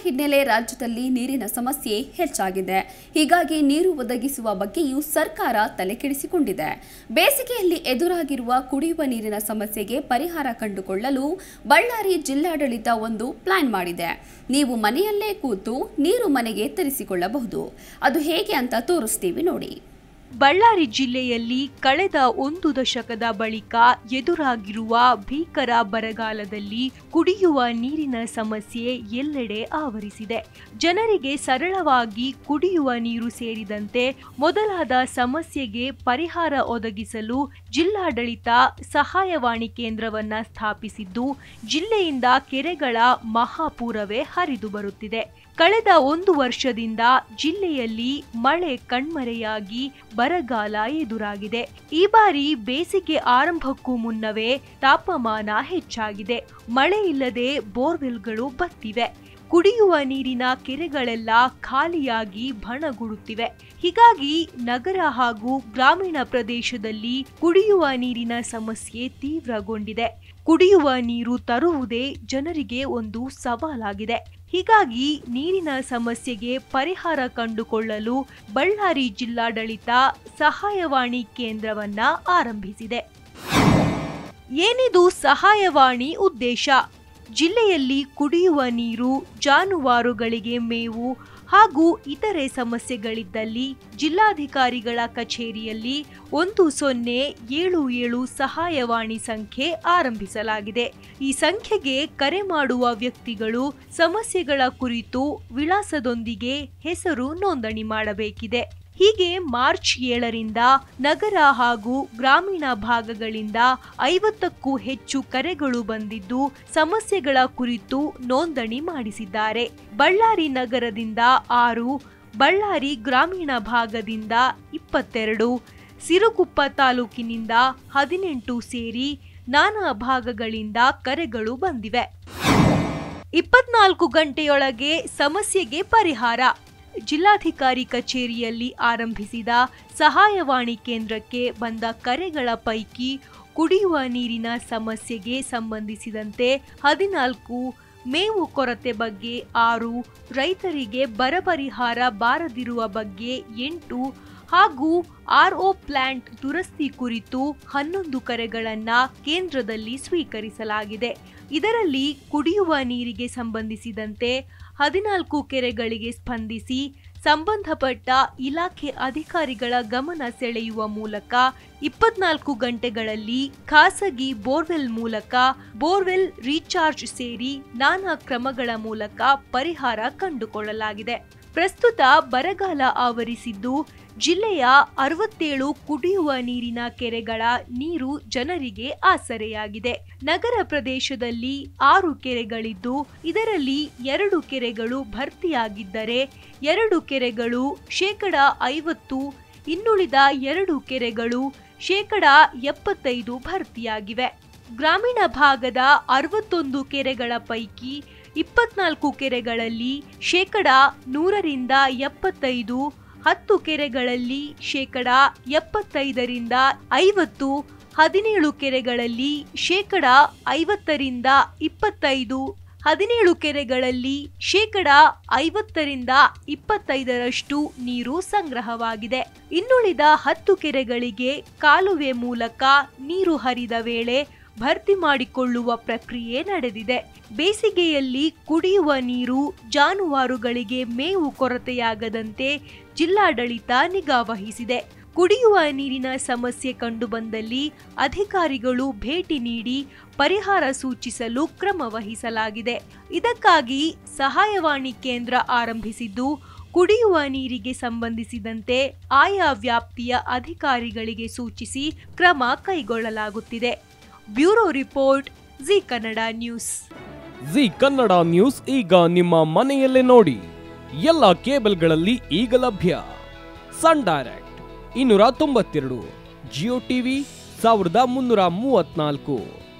ಹಿನ್ನೆಲೆ ರಾಜ್ಯದಲ್ಲಿ ನೀರಿನ ಸಮಸ್ಯೆ ಹೆಚ್ಚಾಗಿದೆ ಹೀಗಾಗಿ ನೀರು ಒದಗಿಸುವ ಬಗ್ಗೆಯೂ ಸರ್ಕಾರ ತಲೆಕೆಡಿಸಿಕೊಂಡಿದೆ ಬೇಸಿಗೆಯಲ್ಲಿ ಎದುರಾಗಿರುವ ಕುಡಿಯುವ ನೀರಿನ ಸಮಸ್ಯೆಗೆ ಪರಿಹಾರ ಕಂಡುಕೊಳ್ಳಲು ಬಳ್ಳಾರಿ ಜಿಲ್ಲಾಡಳಿತ ಒಂದು ಪ್ಲಾನ್ ಮಾಡಿದೆ ನೀವು ಮನೆಯಲ್ಲೇ ಕೂತು ನೀರು ಮನೆಗೆ ತರಿಸಿಕೊಳ್ಳಬಹುದು ಅದು ಹೇಗೆ ಅಂತ ತೋರಿಸ್ತೀವಿ ನೋಡಿ ಬಳ್ಳಾರಿ ಜಿಲ್ಲೆಯಲ್ಲಿ ಕಳೆದ ಒಂದು ದಶಕದ ಬಳಿಕ ಎದುರಾಗಿರುವ ಭೀಕರ ಬರಗಾಲದಲ್ಲಿ ಕುಡಿಯುವ ನೀರಿನ ಸಮಸ್ಯೆ ಎಲ್ಲೆಡೆ ಆವರಿಸಿದೆ ಜನರಿಗೆ ಸರಳವಾಗಿ ಕುಡಿಯುವ ನೀರು ಸೇರಿದಂತೆ ಮೊದಲಾದ ಸಮಸ್ಯೆಗೆ ಪರಿಹಾರ ಒದಗಿಸಲು ಜಿಲ್ಲಾಡಳಿತ ಸಹಾಯವಾಣಿ ಕೇಂದ್ರವನ್ನ ಸ್ಥಾಪಿಸಿದ್ದು ಜಿಲ್ಲೆಯಿಂದ ಕೆರೆಗಳ ಮಹಾಪೂರವೇ ಹರಿದು ಬರುತ್ತಿದೆ ಕಳೆದ ಒಂದು ವರ್ಷದಿಂದ ಜಿಲ್ಲೆಯಲ್ಲಿ ಮಳೆ ಕಣ್ಮರೆಯಾಗಿ ಬರಗಾಲ ಎದುರಾಗಿದೆ ಈ ಬಾರಿ ಬೇಸಿಗೆ ಆರಂಭಕ್ಕೂ ಮುನ್ನವೇ ತಾಪಮಾನ ಹೆಚ್ಚಾಗಿದೆ ಮಳೆ ಇಲ್ಲದೆ ಬೋರ್ವೆಲ್ಗಳು ಬತ್ತಿವೆ ಕುಡಿಯುವ ನೀರಿನ ಕೆರೆಗಳೆಲ್ಲ ಖಾಲಿಯಾಗಿ ಬಣಗುಡುತ್ತಿವೆ ಹೀಗಾಗಿ ನಗರ ಹಾಗೂ ಗ್ರಾಮೀಣ ಪ್ರದೇಶದಲ್ಲಿ ಕುಡಿಯುವ ನೀರಿನ ಸಮಸ್ಯೆ ತೀವ್ರಗೊಂಡಿದೆ ಕುಡಿಯುವ ನೀರು ತರುವುದೇ ಜನರಿಗೆ ಒಂದು ಸವಾಲಾಗಿದೆ ಹೀಗಾಗಿ ನೀರಿನ ಸಮಸ್ಯೆಗೆ ಪರಿಹಾರ ಕಂಡುಕೊಳ್ಳಲು ಬಳ್ಳಾರಿ ಜಿಲ್ಲಾಡಳಿತ ಸಹಾಯವಾಣಿ ಕೇಂದ್ರವನ್ನ ಆರಂಭಿಸಿದೆ ಏನಿದು ಸಹಾಯವಾಣಿ ಉದ್ದೇಶ ಜಿಲ್ಲೆಯಲ್ಲಿ ಕುಡಿಯುವ ನೀರು ಜಾನುವಾರುಗಳಿಗೆ ಮೇವು ಹಾಗೂ ಇತರೆ ಸಮಸ್ಯೆಗಳಿದ್ದಲ್ಲಿ ಜಿಲ್ಲಾಧಿಕಾರಿಗಳ ಕಚೇರಿಯಲ್ಲಿ ಒಂದು ಸೊನ್ನೆ ಏಳು ಏಳು ಸಹಾಯವಾಣಿ ಸಂಖ್ಯೆ ಆರಂಭಿಸಲಾಗಿದೆ ಈ ಸಂಖ್ಯೆಗೆ ಕರೆ ಮಾಡುವ ವ್ಯಕ್ತಿಗಳು ಸಮಸ್ಯೆಗಳ ಕುರಿತು ವಿಳಾಸದೊಂದಿಗೆ ಹೆಸರು ನೋಂದಣಿ ಮಾಡಬೇಕಿದೆ ಹೀಗೆ ಮಾರ್ಚ್ ಏಳರಿಂದ ನಗರ ಹಾಗೂ ಗ್ರಾಮೀಣ ಭಾಗಗಳಿಂದ ಐವತ್ತಕ್ಕೂ ಹೆಚ್ಚು ಕರೆಗಳು ಬಂದಿದ್ದು ಸಮಸ್ಯೆಗಳ ಕುರಿತು ನೋಂದಣಿ ಮಾಡಿಸಿದ್ದಾರೆ ಬಳ್ಳಾರಿ ನಗರದಿಂದ ಆರು ಬಳ್ಳಾರಿ ಗ್ರಾಮೀಣ ಭಾಗದಿಂದ ಇಪ್ಪತ್ತೆರಡು ಸಿರುಗುಪ್ಪ ತಾಲೂಕಿನಿಂದ ಹದಿನೆಂಟು ಸೇರಿ ನಾನಾ ಭಾಗಗಳಿಂದ ಕರೆಗಳು ಬಂದಿವೆ ಇಪ್ಪತ್ನಾಲ್ಕು ಗಂಟೆಯೊಳಗೆ ಸಮಸ್ಯೆಗೆ ಪರಿಹಾರ ಜಿಲ್ಲಾಧಿಕಾರಿ ಕಚೇರಿಯಲ್ಲಿ ಆರಂಭಿಸಿದ ಸಹಾಯವಾಣಿ ಕೇಂದ್ರಕ್ಕೆ ಬಂದ ಕರೆಗಳ ಪೈಕಿ ಕುಡಿಯುವ ನೀರಿನ ಸಮಸ್ಯೆಗೆ ಸಂಬಂಧಿಸಿದಂತೆ ಹದಿನಾಲ್ಕು ಮೇವು ಕೊರತೆ ಬಗ್ಗೆ ಆರು ರೈತರಿಗೆ ಬರ ಪರಿಹಾರ ಬಾರದಿರುವ ಬಗ್ಗೆ ಎಂಟು ಹಾಗೂ ಆರ್ಒ ಪ್ಲಾಂಟ್ ದುರಸ್ತಿ ಕುರಿತು ಹನ್ನೊಂದು ಕರೆಗಳನ್ನ ಕೇಂದ್ರದಲ್ಲಿ ಸ್ವೀಕರಿಸಲಾಗಿದೆ ಇದರಲ್ಲಿ ಕುಡಿಯುವ ನೀರಿಗೆ ಸಂಬಂಧಿಸಿದಂತೆ ಹದಿನಾಲ್ಕು ಕೆರೆಗಳಿಗೆ ಸ್ಪಂದಿಸಿ ಸಂಬಂಧಪಟ್ಟ ಇಲಾಖೆ ಅಧಿಕಾರಿಗಳ ಗಮನ ಸೆಳೆಯುವ ಮೂಲಕ ಇಪ್ಪತ್ನಾಲ್ಕು ಗಂಟೆಗಳಲ್ಲಿ ಖಾಸಗಿ ಬೋರ್ವೆಲ್ ಮೂಲಕ ಬೋರ್ವೆಲ್ ರೀಚಾರ್ಜ್ ಸೇರಿ ನಾನಾ ಕ್ರಮಗಳ ಮೂಲಕ ಪರಿಹಾರ ಕಂಡುಕೊಳ್ಳಲಾಗಿದೆ ಪ್ರಸ್ತುತ ಬರಗಾಲ ಆವರಿಸಿದ್ದು ಜಿಲ್ಲೆಯ ಅರವತ್ತೇಳು ಕುಡಿಯುವ ನೀರಿನ ಕೆರೆಗಳ ನೀರು ಜನರಿಗೆ ಆಸರೆಯಾಗಿದೆ ನಗರ ಪ್ರದೇಶದಲ್ಲಿ ಆರು ಕೆರೆಗಳಿದ್ದು ಇದರಲ್ಲಿ ಎರಡು ಕೆರೆಗಳು ಭರ್ತಿಯಾಗಿದ್ದರೆ ಎರಡು ಕೆರೆಗಳು ಶೇಕಡ ಐವತ್ತು ಇನ್ನುಳಿದ ಎರಡು ಕೆರೆಗಳು ಶೇಕಡ ಎಪ್ಪತ್ತೈದು ಭರ್ತಿಯಾಗಿವೆ ಗ್ರಾಮೀಣ ಭಾಗದ ಅರವತ್ತೊಂದು ಕೆರೆಗಳ ಪೈಕಿ ಇಪ್ಪತ್ನಾಲ್ಕು ಕೆರೆಗಳಲ್ಲಿ ಶೇಕಡ ನೂರರಿಂದ ಎಪ್ಪತ್ತೈದು ಹತ್ತು ಕೆರೆಗಳಲ್ಲಿ ಶೇಕಡ ಎಪ್ಪತ್ತೈದರಿಂದ ಐವತ್ತು ಹದಿನೇಳು ಕೆರೆಗಳಲ್ಲಿ ಶೇಕಡ ಐವತ್ತರಿಂದ ಇಪ್ಪತ್ತೈದು ಹದಿನೇಳು ಕೆರೆಗಳಲ್ಲಿ ಶೇಕಡ ಐವತ್ತರಿಂದ ಇಪ್ಪತ್ತೈದರಷ್ಟು ನೀರು ಸಂಗ್ರಹವಾಗಿದೆ ಇನ್ನುಳಿದ ಹತ್ತು ಕೆರೆಗಳಿಗೆ ಕಾಲುವೆ ಮೂಲಕ ನೀರು ಹರಿದ ವೇಳೆ ಭರ್ತಿ ಮಾಡಿಕೊಳ್ಳುವ ಪ್ರಕ್ರಿಯೆ ನಡೆದಿದೆ ಬೇಸಿಗೆಯಲ್ಲಿ ಕುಡಿಯುವ ನೀರು ಜಾನುವಾರುಗಳಿಗೆ ಮೇವು ಕೊರತೆಯಾಗದಂತೆ ಜಿಲ್ಲಾಡಳಿತ ನಿಗಾ ವಹಿಸಿದೆ ಕುಡಿಯುವ ನೀರಿನ ಸಮಸ್ಯೆ ಕಂಡುಬಂದಲ್ಲಿ ಅಧಿಕಾರಿಗಳು ಭೇಟಿ ನೀಡಿ ಪರಿಹಾರ ಸೂಚಿಸಲು ಕ್ರಮ ವಹಿಸಲಾಗಿದೆ ಇದಕ್ಕಾಗಿ ಸಹಾಯವಾಣಿ ಕೇಂದ್ರ ಆರಂಭಿಸಿದ್ದು ಕುಡಿಯುವ ನೀರಿಗೆ ಸಂಬಂಧಿಸಿದಂತೆ ಆಯಾ ವ್ಯಾಪ್ತಿಯ ಅಧಿಕಾರಿಗಳಿಗೆ ಸೂಚಿಸಿ ಕ್ರಮ ಕೈಗೊಳ್ಳಲಾಗುತ್ತಿದೆ bureau report Zee Kannada news Zee Kannada news ಈಗ ನಿಮ್ಮ ಮನೆಯಲ್ಲೇ ನೋಡಿ ಎಲ್ಲ ಕೇಬಲ್ಗಳಲ್ಲಿ ಈಗ ಲಭ್ಯ ಸನ್ ಡೈರೆಕ್ಟ್ ಇನ್ನೂರ ತೊಂಬತ್ತೆರಡು ಜಿಯೋ ಟಿವಿ ಸಾವಿರದ ಮುನ್ನೂರ ಮೂವತ್ನಾಲ್ಕು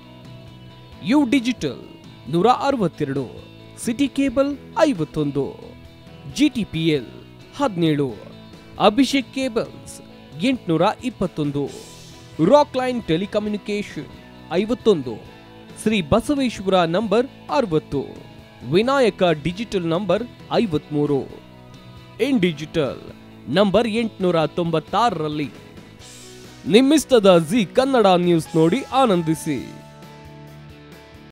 ಯು ಡಿಜಿಟಲ್ ನೂರ ಅರವತ್ತೆರಡು ಸಿಟಿ ಕೇಬಲ್ ಐವತ್ತೊಂದು ಜಿ ಟಿ ಪಿ ಎಲ್ ಹದಿನೇಳು ಅಭಿಷೇಕ್ ಕೇಬಲ್ಸ್ ಎಂಟುನೂರ ಇಪ್ಪತ್ತೊಂದು ರಾಕ್ ಲೈನ್ ಟೆಲಿಕಮ್ಯುನಿಕೇಶನ್ ಐವತ್ತೊಂದು ಶ್ರೀ ಬಸವೇಶ್ವರ ನಂಬರ್ ಅರವತ್ತು ವಿನಾಯಕ ಡಿಜಿಟಲ್ ನಂಬರ್ ಐವತ್ಮೂರು ಇನ್ ಡಿಜಿಟಲ್ ನಂಬರ್ ಎಂಟುನೂರ ತೊಂಬತ್ತಾರರಲ್ಲಿ ನಿಮ್ಮಿಸ್ತದ ಜಿ ಕನ್ನಡ ನ್ಯೂಸ್ ನೋಡಿ ಆನಂದಿಸಿ